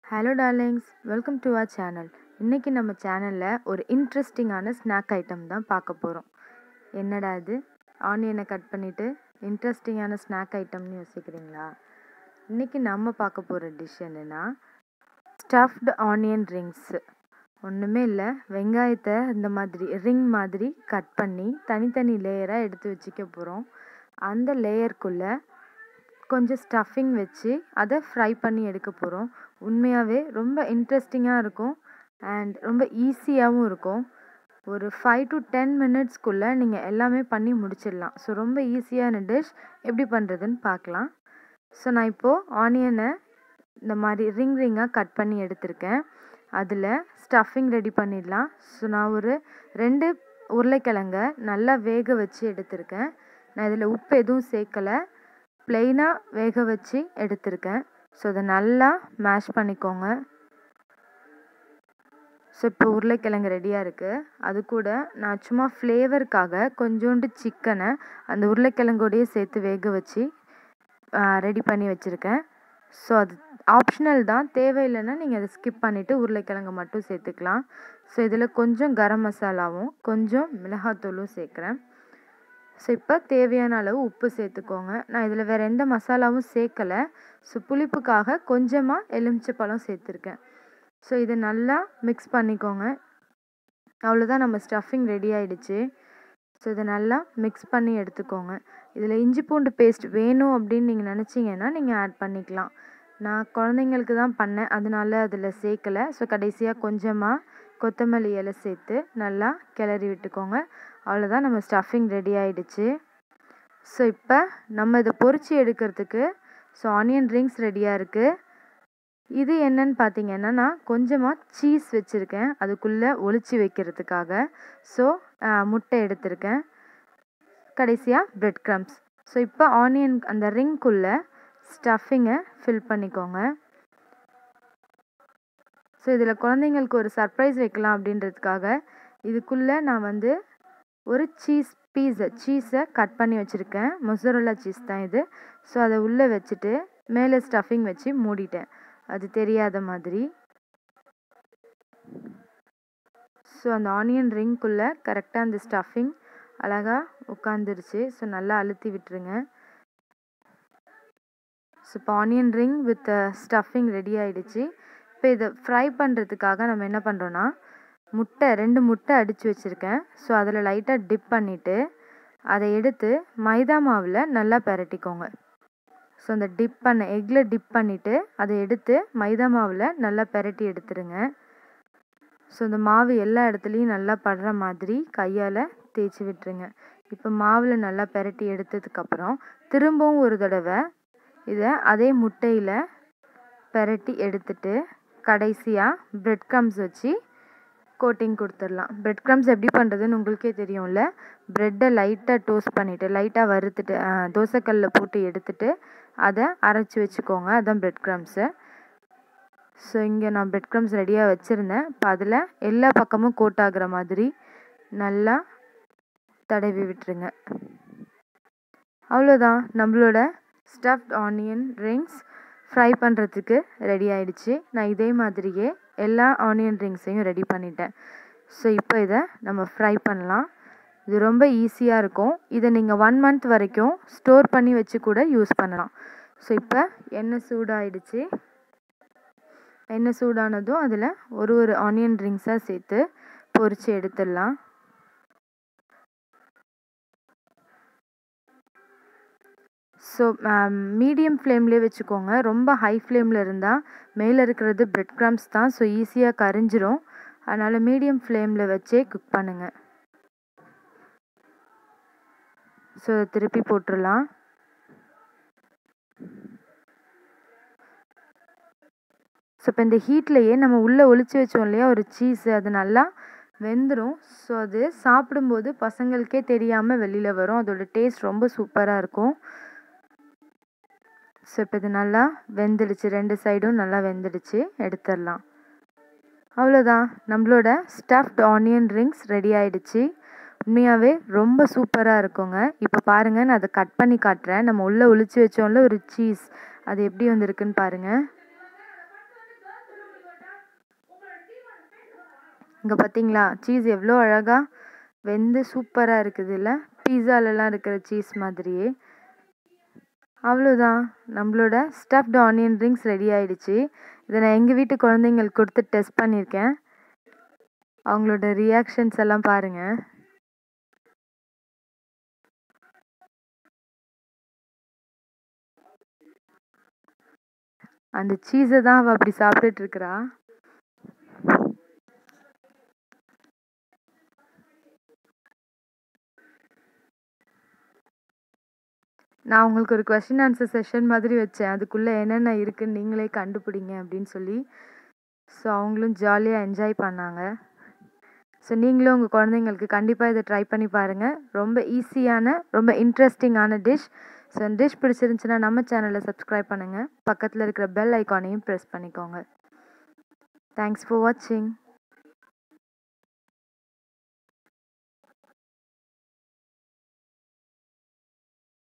hello darlings welcome to our channel இன்றைக்கி நம்ம சேனலில் ஒரு இன்ட்ரெஸ்டிங்கான ஸ்நாக் ஐட்டம் தான் பார்க்க போகிறோம் என்னடா இது ஆனியனை கட் பண்ணிவிட்டு இன்ட்ரெஸ்டிங்கான ஸ்நாக் ஐட்டம்னு யோசிக்கிறீங்களா இன்றைக்கி நம்ம பார்க்க போகிற டிஷ் என்னென்னா ஸ்டஃப்டு ஆனியன் ரிங்ஸு ஒன்றுமே இல்லை வெங்காயத்தை இந்த மாதிரி ரிங் மாதிரி கட் பண்ணி தனித்தனி லேயராக எடுத்து வச்சுக்க போகிறோம் அந்த லேயருக்குள்ளே கொஞ்சம் ஸ்டஃபிங் வச்சு அதை ஃப்ரை பண்ணி எடுக்க போகிறோம் உண்மையாகவே ரொம்ப இன்ட்ரெஸ்டிங்காக இருக்கும் அண்ட் ரொம்ப ஈஸியாகவும் இருக்கும் ஒரு ஃபைவ் டு டென் மினிட்ஸ்க்குள்ளே நீங்கள் எல்லாமே பண்ணி முடிச்சிடலாம் ஸோ ரொம்ப ஈஸியான டிஷ் எப்படி பண்ணுறதுன்னு பார்க்கலாம் ஸோ நான் இப்போது ஆனியனை இந்த மாதிரி ரிங் ரிங்காக கட் பண்ணி எடுத்திருக்கேன் அதில் ஸ்டஃபிங் ரெடி பண்ணிடலாம் ஸோ நான் ஒரு ரெண்டு உருளைக்கிழங்க நல்லா வேக வச்சு எடுத்திருக்கேன் நான் இதில் உப்பு எதுவும் சேர்க்கலை ப்ளெயினாக வேக வச்சு எடுத்திருக்கேன் ஸோ அதை நல்லா மேஷ் பண்ணிக்கோங்க ஸோ இப்போ உருளைக்கிழங்கு ரெடியாக இருக்குது அது கூட நான் சும்மா ஃப்ளேவருக்காக கொஞ்சோண்டு சிக்கனை அந்த உருளைக்கிழங்கோடையே சேர்த்து வேக வச்சு ரெடி பண்ணி வச்சுருக்கேன் ஸோ அது ஆப்ஷனல் தான் தேவையில்லைன்னா நீங்கள் அதை ஸ்கிப் பண்ணிவிட்டு உருளைக்கிழங்கு மட்டும் சேர்த்துக்கலாம் ஸோ இதில் கொஞ்சம் கரம் மசாலாவும் கொஞ்சம் மிளகாத்தூளும் சேர்க்குறேன் ஸோ இப்போ தேவையான அளவு உப்பு சேர்த்துக்கோங்க நான் இதில் வேறு எந்த மசாலாவும் சேர்க்கலை ஸோ புளிப்புக்காக கொஞ்சமாக எலுமிச்சை பழம் சேர்த்துருக்கேன் ஸோ இதை நல்லா மிக்ஸ் பண்ணிக்கோங்க அவ்வளோதான் நம்ம ஸ்டஃபிங் ரெடி ஆகிடுச்சு ஸோ இதை நல்லா மிக்ஸ் பண்ணி எடுத்துக்கோங்க இதில் இஞ்சி பூண்டு பேஸ்ட் வேணும் அப்படின்னு நீங்கள் நினச்சிங்கன்னா நீங்கள் ஆட் பண்ணிக்கலாம் நான் குழந்தைங்களுக்கு தான் பண்ணேன் அதனால அதில் சேர்க்கலை ஸோ கடைசியாக கொஞ்சமாக கொத்தமல்லி இலை சேர்த்து நல்லா கிளறி விட்டுக்கோங்க அவ்வளோதான் நம்ம ஸ்டஃபிங் ரெடி ஆகிடுச்சு ஸோ இப்போ நம்ம இதை பொறிச்சு எடுக்கிறதுக்கு ஸோ ஆனியன் ரிங்ஸ் ரெடியாக இருக்குது இது என்னன்னு பார்த்தீங்கன்னா நான் கொஞ்சமாக சீஸ் வச்சுருக்கேன் அதுக்குள்ளே ஒளிச்சு வைக்கிறதுக்காக ஸோ முட்டை எடுத்திருக்கேன் கடைசியாக ப்ரெட் க்ரம்ஸ் ஸோ இப்போ ஆனியன் அந்த ரிங்குள்ளே ஸ்டஃபிங்கை ஃபில் பண்ணிக்கோங்க ஸோ இதில் குழந்தைங்களுக்கு ஒரு சர்ப்ரைஸ் வைக்கலாம் அப்படின்றதுக்காக இதுக்குள்ளே நான் வந்து ஒரு சீஸ் பீஸை சீஸை கட் பண்ணி வச்சுருக்கேன் மொசரோலா சீஸ் தான் இது ஸோ அதை உள்ளே வச்சுட்டு மேலே ஸ்டஃபிங் வச்சு மூடிட்டேன் அது தெரியாத மாதிரி ஸோ அந்த ஆனியன் ரிங்குள்ளே கரெக்டாக அந்த ஸ்டஃபிங் அழகாக உட்காந்துருச்சு ஸோ நல்லா அழுத்தி விட்டுருங்க ஸோ இப்போ onion ring with stuffing ready ஆகிடுச்சு இப்போ இதை ஃப்ரை பண்ணுறதுக்காக நம்ம என்ன பண்ணுறோன்னா முட்டை ரெண்டு முட்டை அடித்து வச்சுருக்கேன் ஸோ அதில் லைட்டாக டிப் பண்ணிவிட்டு அதை எடுத்து மைதா மாவில் நல்லா பரட்டிக்கோங்க ஸோ அந்த டிப் பண்ண எக்கில் டிப் பண்ணிவிட்டு அதை எடுத்து மைதா மாவில் நல்லா பெரட்டி எடுத்துருங்க ஸோ இந்த மாவு எல்லா இடத்துலையும் நல்லா படுற மாதிரி கையால் தேய்ச்சி விட்டுருங்க இப்போ மாவில் நல்லா பெரட்டி எடுத்ததுக்கப்புறம் திரும்பவும் ஒரு தடவை இதை அதே முட்டையில் பெரட்டி எடுத்துட்டு கடைசியாக ப்ரெட் க்ரம்ஸ் வச்சு கோட்டிங் கொடுத்துடலாம் ப்ரெட் க்ரம்ஸ் எப்படி பண்ணுறதுன்னு உங்களுக்கே தெரியும்ல ப்ரெட்டை லைட்டாக டோஸ்ட் பண்ணிவிட்டு லைட்டாக வறுத்துட்டு தோசைக்கல்லில் போட்டு எடுத்துட்டு அதை அரைச்சி வச்சுக்கோங்க அதுதான் ப்ரெட் க்ரம்ஸு ஸோ இங்கே நான் ப்ரெட் க்ரம்ஸ் ரெடியாக வச்சுருந்தேன் இப்போ அதில் எல்லா பக்கமும் கோட் ஆகிற மாதிரி நல்லா தடவி விட்டுருங்க அவ்வளோதான் நம்மளோட ஸ்டஃப்ட் ஆனியன் ரிங்ஸ் ஃப்ரை பண்ணுறதுக்கு ரெடி ஆயிடுச்சு நான் இதே மாதிரியே எல்லா ஆனியன் ரிங்ஸையும் ரெடி பண்ணிட்டேன் ஸோ இப்போ இதை நம்ம ஃப்ரை பண்ணலாம் இது ரொம்ப ஈஸியாக இருக்கும் இதை நீங்கள் ஒன் மந்த் வரைக்கும் ஸ்டோர் பண்ணி வச்சு கூட யூஸ் பண்ணலாம் ஸோ இப்போ எண்ணெய் சூடாயிடுச்சு எண்ணெய் சூடானதும் அதில் ஒரு ஒரு ஆனியன் ரிங்ஸாக சேர்த்து பொரித்து எடுத்துடலாம் ஸோ மீடியம் ஃப்ளேம்லேயே வச்சுக்கோங்க ரொம்ப ஹை ஃப்ளேமில் இருந்தால் மேலே இருக்கிறது ப்ரெட் க்ரம்ஸ் தான் ஸோ ஈஸியாக கரிஞ்சிரும் அதனால் மீடியம் ஃப்ளேமில் வச்சே குக் பண்ணுங்கள் ஸோ திருப்பி போட்டுடலாம் ஸோ இப்போ இந்த ஹீட்லேயே நம்ம உள்ளே ஒளிச்சு வச்சோம் இல்லையா ஒரு சீஸு அது நல்லா வெந்துடும் ஸோ அது சாப்பிடும்போது பசங்களுக்கே தெரியாமல் வெளியில் வரும் அதோட டேஸ்ட் ரொம்ப சூப்பராக இருக்கும் ஸோ இப்போ இது நல்லா வெந்துடுச்சு ரெண்டு சைடும் நல்லா வெந்துடுச்சு எடுத்துடலாம் அவ்வளோதான் நம்மளோட ஸ்டஃப்ட் ஆனியன் ரிங்ஸ் ரெடி ஆயிடுச்சு உண்மையாகவே ரொம்ப சூப்பராக இருக்குங்க இப்போ பாருங்கள் நான் அதை கட் பண்ணி காட்டுறேன் நம்ம உள்ளே ஒளிச்சு வச்சோம்ல ஒரு சீஸ் அது எப்படி வந்திருக்குன்னு பாருங்கள் இங்கே பார்த்தீங்களா சீஸ் எவ்வளோ அழகாக வெந்து சூப்பராக இருக்குது இல்லை பீஸாலலாம் இருக்கிற சீஸ் மாதிரியே அவ்வளோதான் நம்மளோட ஸ்டஃப்ட் ஆனியன் ரிங்ஸ் ரெடி ஆயிடுச்சு இதை நான் எங்கள் வீட்டு குழந்தைங்களுக்கு கொடுத்து டெஸ்ட் பண்ணியிருக்கேன் அவங்களோட ரியாக்ஷன்ஸ் எல்லாம் பாருங்கள் அந்த சீஸை தான் அவள் அப்படி சாப்பிட்டுட்டு இருக்கிறா நான் உங்களுக்கு ஒரு கொஷின் ஆன்சர் செஷன் மாதிரி வச்சேன் அதுக்குள்ளே என்னென்ன இருக்குன்னு நீங்களே கண்டுபிடிங்க அப்படின்னு சொல்லி ஸோ அவங்களும் ஜாலியாக என்ஜாய் பண்ணாங்க ஸோ நீங்களும் உங்கள் குழந்தைங்களுக்கு கண்டிப்பாக இதை ட்ரை பண்ணி பாருங்கள் ரொம்ப ஈஸியான ரொம்ப இன்ட்ரெஸ்டிங்கான டிஷ் ஸோ அந்த டிஷ் பிடிச்சிருந்துச்சுன்னா நம்ம சேனலை சப்ஸ்கிரைப் பண்ணுங்கள் பக்கத்தில் இருக்கிற பெல் ஐக்கானையும் ப்ரெஸ் பண்ணிக்கோங்க தேங்க்ஸ் ஃபார் வாட்சிங்